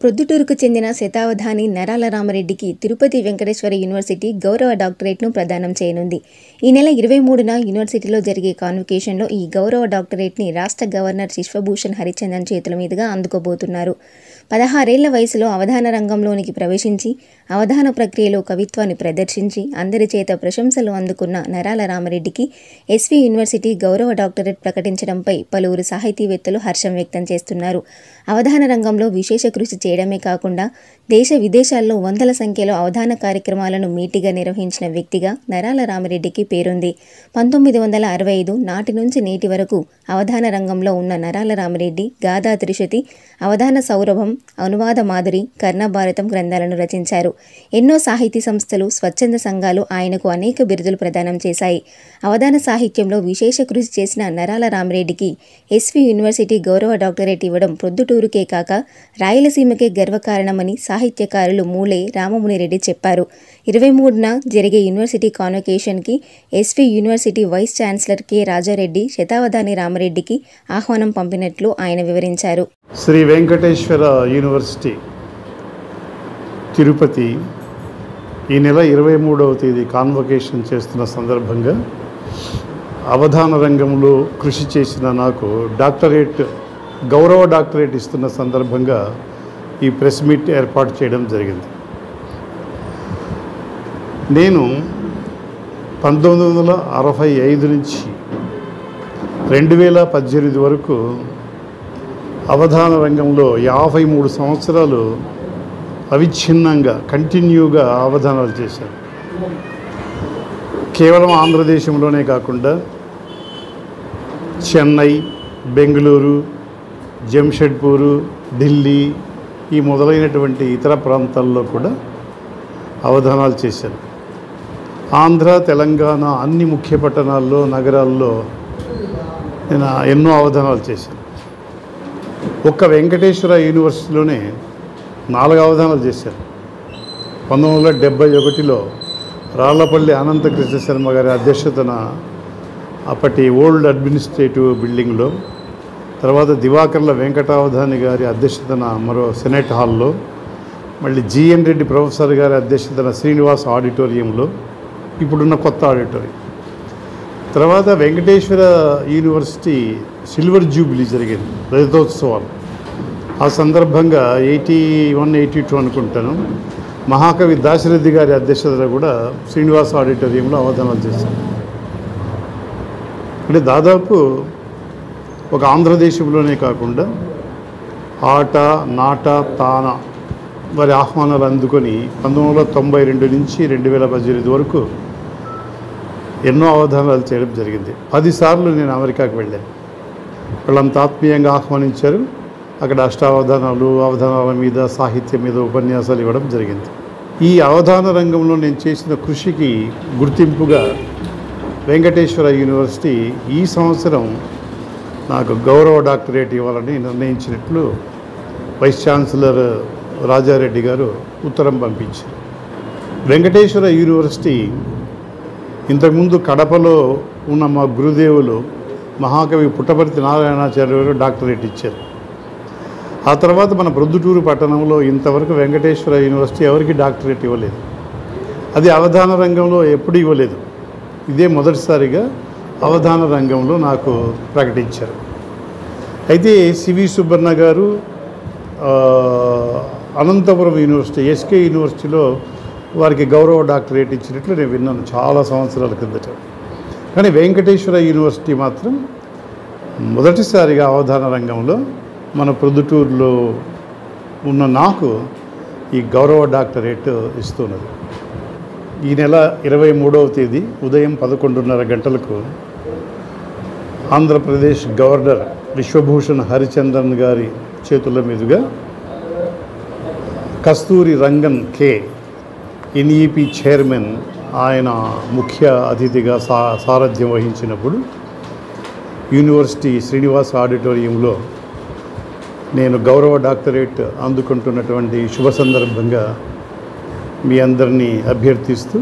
ప్రొద్దుటూరుకు చెందిన శతావధాని నరాల రామరెడ్డికి తిరుపతి వెంకటేశ్వర యూనివర్సిటీ గౌరవ డాక్టరేట్ను ప్రదానం చేయనుంది ఈ నెల ఇరవై మూడున యూనివర్సిటీలో జరిగే కాన్వకేషన్లో ఈ గౌరవ డాక్టరేట్ని రాష్ట్ర గవర్నర్ విశ్వభూషణ్ హరిచందన్ చేతుల మీదుగా అందుకోబోతున్నారు పదహారేళ్ల వయసులో అవధాన రంగంలోనికి ప్రవేశించి అవధాన ప్రక్రియలో కవిత్వాన్ని ప్రదర్శించి అందరి చేత ప్రశంసలు అందుకున్న నరాల రామరెడ్డికి ఎస్వి యూనివర్సిటీ గౌరవ డాక్టరేట్ ప్రకటించడంపై పలువురు సాహితీవేత్తలు హర్షం వ్యక్తం చేస్తున్నారు అవధాన రంగంలో విశేష కృషి చేయడమే కాకుండా దేశ విదేశాల్లో వందల సంఖ్యలో అవధాన కార్యక్రమాలను మీటిగా నిర్వహించిన వ్యక్తిగా నరాల రామరెడ్డికి పేరుంది పంతొమ్మిది వందల అరవై ఐదు నాటి నుంచి నేటి వరకు అవధాన రంగంలో ఉన్న నరాల రామరెడ్డి గాథా త్రిశతి అవధాన సౌరభం అనువాద మాధురి కర్ణభారతం గ్రంథాలను రచించారు ఎన్నో సాహితీ సంస్థలు స్వచ్ఛంద సంఘాలు ఆయనకు అనేక బిరుదులు ప్రదానం చేశాయి అవధాన సాహిత్యంలో విశేష కృషి చేసిన నరాల రామరెడ్డికి ఎస్వి యూనివర్సిటీ గౌరవ డాక్టరేట్ ఇవ్వడం ప్రొద్దుటూరుకే కాక రాయలసీమకే గర్వకారణమని సాహిత్యకారులు మూలే రామమునిరెడ్డి చెప్పారు ఇరవై మూడున జరిగే యూనివర్సిటీ కాన్వకేషన్కి SV university vice chancellor K Rajareddy శతావధాని రామరెడ్డికి ఆహ్వానం పంపినట్లు ఆయన వివరించారు శ్రీ వెంకటేశ్వర యూనివర్సిటీ తిరుపతి ఈ నెల ఇరవై మూడవ తేదీ కాన్వకేషన్ చేస్తున్న సందర్భంగా అవధాన రంగంలో కృషి చేసిన నాకు డాక్టరేట్ గౌరవ డాక్టరేట్ ఇస్తున్న సందర్భంగా ఈ ప్రెస్ మీట్ ఏర్పాటు చేయడం జరిగింది నేను పంతొమ్మిది వందల అరవై ఐదు నుంచి రెండు వేల పద్దెనిమిది వరకు అవధాన రంగంలో యాభై మూడు సంవత్సరాలు అవిచ్ఛిన్నంగా కంటిన్యూగా అవధానాలు చేశాను కేవలం ఆంధ్రదేశంలోనే కాకుండా చెన్నై బెంగళూరు జంషెడ్పూరు ఢిల్లీ ఈ మొదలైనటువంటి ఇతర ప్రాంతాల్లో కూడా అవధానాలు చేశాను ఆంధ్ర తెలంగాణ అన్ని ముఖ్య పట్టణాల్లో నగరాల్లో నేను ఎన్నో అవధానాలు చేశాను ఒక్క వెంకటేశ్వర యూనివర్సిటీలోనే నాలుగు అవధానాలు చేశాను పంతొమ్మిది వందల డెబ్బై ఒకటిలో రాళ్లపల్లి అనంత కృష్ణ శర్మ గారి అధ్యక్షతన అప్పటి ఓల్డ్ అడ్మినిస్ట్రేటివ్ బిల్డింగ్లో తర్వాత దివాకర్ల వెంకటావధాని గారి అధ్యక్షతన మరో సెనెట్ హాల్లో మళ్ళీ జిఎన్ రెడ్డి ప్రొఫెసర్ గారి అధ్యక్షతన శ్రీనివాస్ ఆడిటోరియంలో ఇప్పుడున్న కొత్త ఆడిటోరియం తర్వాత వెంకటేశ్వర యూనివర్సిటీ సిల్వర్ జూబిలీ జరిగింది రజతోత్సవాలు ఆ సందర్భంగా ఎయిటీ వన్ ఎయిటీ టూ అనుకుంటాను మహాకవి దాశరథి గారి అధ్యక్షతన కూడా శ్రీనివాస ఆడిటోరియంలో అవధానాలు చేశాను అంటే దాదాపు ఒక ఆంధ్రదేశంలోనే కాకుండా ఆట నాట తాన వారి ఆహ్వానాలు అందుకొని పంతొమ్మిది వందల తొంభై రెండు నుంచి రెండు వేల పద్దెనిమిది వరకు ఎన్నో అవధానాలు చేయడం జరిగింది పదిసార్లు నేను అమెరికాకు వెళ్ళాను వాళ్ళంత ఆత్మీయంగా ఆహ్వానించారు అక్కడ అష్టావధానాలు అవధానాల మీద సాహిత్యం మీద ఉపన్యాసాలు ఇవ్వడం జరిగింది ఈ అవధాన రంగంలో నేను చేసిన కృషికి గుర్తింపుగా వెంకటేశ్వర యూనివర్సిటీ ఈ సంవత్సరం నాకు గౌరవ డాక్టరేట్ ఇవ్వాలని నిర్ణయించినట్లు వైస్ ఛాన్సలర్ రాజారెడ్డి గారు ఉత్తరం పంపించారు వెంకటేశ్వర యూనివర్సిటీ ఇంతకుముందు కడపలో ఉన్న మా గురుదేవులు మహాకవి పుట్టపర్తి నారాయణాచార్య గారు డాక్టరేట్ ఇచ్చారు ఆ తర్వాత మన ప్రొద్దుటూరు పట్టణంలో ఇంతవరకు వెంకటేశ్వర యూనివర్సిటీ ఎవరికి డాక్టరేట్ ఇవ్వలేదు అది అవధాన రంగంలో ఎప్పుడు ఇవ్వలేదు ఇదే మొదటిసారిగా అవధాన రంగంలో నాకు ప్రకటించారు అయితే సివి సుబ్బన్న గారు ఆ, అనంతపురం యూనివర్సిటీ ఎస్కే యూనివర్సిటీలో వారికి గౌరవ డాక్టరేట్ ఇచ్చినట్లు నేను విన్నాను చాలా సంవత్సరాల కిందట కానీ వెంకటేశ్వర యూనివర్సిటీ మాత్రం మొదటిసారిగా అవధాన రంగంలో మన ప్రొద్దుటూరులో ఉన్న నాకు ఈ గౌరవ డాక్టరేట్ ఇస్తున్నది ఈ నెల ఇరవై మూడవ తేదీ ఉదయం పదకొండున్నర గంటలకు ఆంధ్రప్రదేశ్ గవర్నర్ విశ్వభూషణ్ హరిచందన్ గారి చేతుల మీదుగా Kasturi Rangan K NEP chairman ఆయన ముఖ్య అతిథిగా సా సారథ్యం వహించినప్పుడు యూనివర్సిటీ శ్రీనివాస్ ఆడిటోరియంలో నేను గౌరవ డాక్టరేట్ అందుకుంటున్నటువంటి శుభ సందర్భంగా మీ అందరినీ అభ్యర్థిస్తూ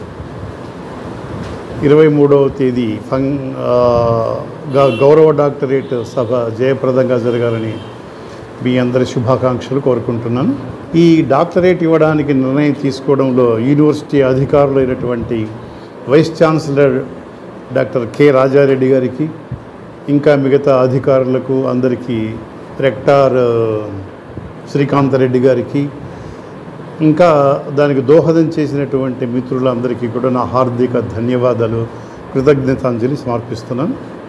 ఇరవై మూడవ తేదీ ఫంగ్ ఆ, గ- గౌరవ డాక్టరేట్ సభ జయప్రదంగా జరగాలని మీ అందరి శుభాకాంక్షలు కోరుకుంటున్నాను ఈ డాక్టరేట్ ఇవ్వడానికి నిర్ణయం తీసుకోవడంలో యూనివర్సిటీ అధికారులైనటువంటి vice chancellor doctor K Rajareddy గారికి ఇంకా మిగతా అధికారులకు అందరికీ రెక్టార్ ఆ, శ్రీకాంతరెడ్డి గారికి ఇంకా దానికి దోహదం చేసినటువంటి మిత్రులందరికీ కూడా నా హార్దిక ధన్యవాదాలు కృతజ్ఞతాంజలి సమర్పిస్తున్నాను